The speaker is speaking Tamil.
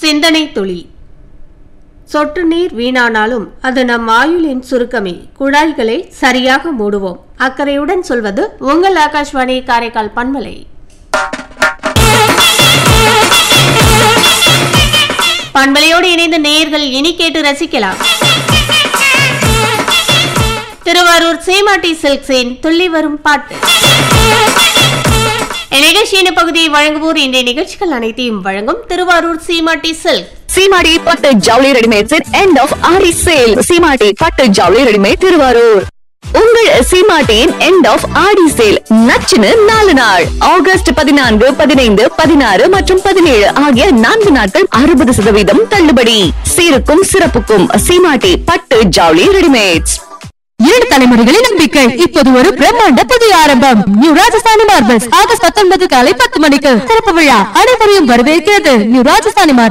சிந்தனை துளி சொட்டு நீர் வீணானாலும் அது நம் ஆயுளின் சுருக்கமே குழாய்களை சரியாக மூடுவோம் அக்கறையுடன் சொல்வது உங்கள் ஆகாஷ்வாணி காரைக்கால் பண்பலை பண்பலையோடு இணைந்த நேயர்கள் இனி கேட்டு ரசிக்கலாம் திருவாரூர் சேமாட்டி சில்க்ஸின் துள்ளி வரும் பாட்டு நிகழ்ச்சியின் பகுதியை வழங்குவோர் இன்றைய நிகழ்ச்சிகள் அனைத்தையும் வழங்கும் திருவாரூர் சீமாட்டி சில்க் சீமாடி பட்டு ஜவுளி readymades end of Aadi sale Seematti பட்டு ஜவுளி ரெடிமேட் திருவாரூர் உங்கள் சீமாட்டியின் எண்ட் ஆஃப் ஆடி சேல் நச்சுன்னு நாலு நாள் ஆகஸ்ட் பதினான்கு பதினைந்து பதினாறு மற்றும் பதினேழு ஆகிய நான்கு நாட்கள் அறுபது சதவீதம் தள்ளுபடி சீருக்கும் சிறப்புக்கும் சீமாட்டி பட்டு ஜவுளி ரெடிமேட்ஸ் இரண்டு தலைமுறைகளின் நம்பிக்கை இப்போது ஒரு பிரம்மாண்ட புதிய ஆரம்பம் நியூ ராஜஸ்தானி மார்பிள்ஸ் ஆகஸ்ட் பத்தொன்பது காலை பத்து மணிக்கு திறப்பு விழா அனைவரையும் வரவேற்கிறது நியூ ராஜஸ்தானி மார்பிள்ஸ்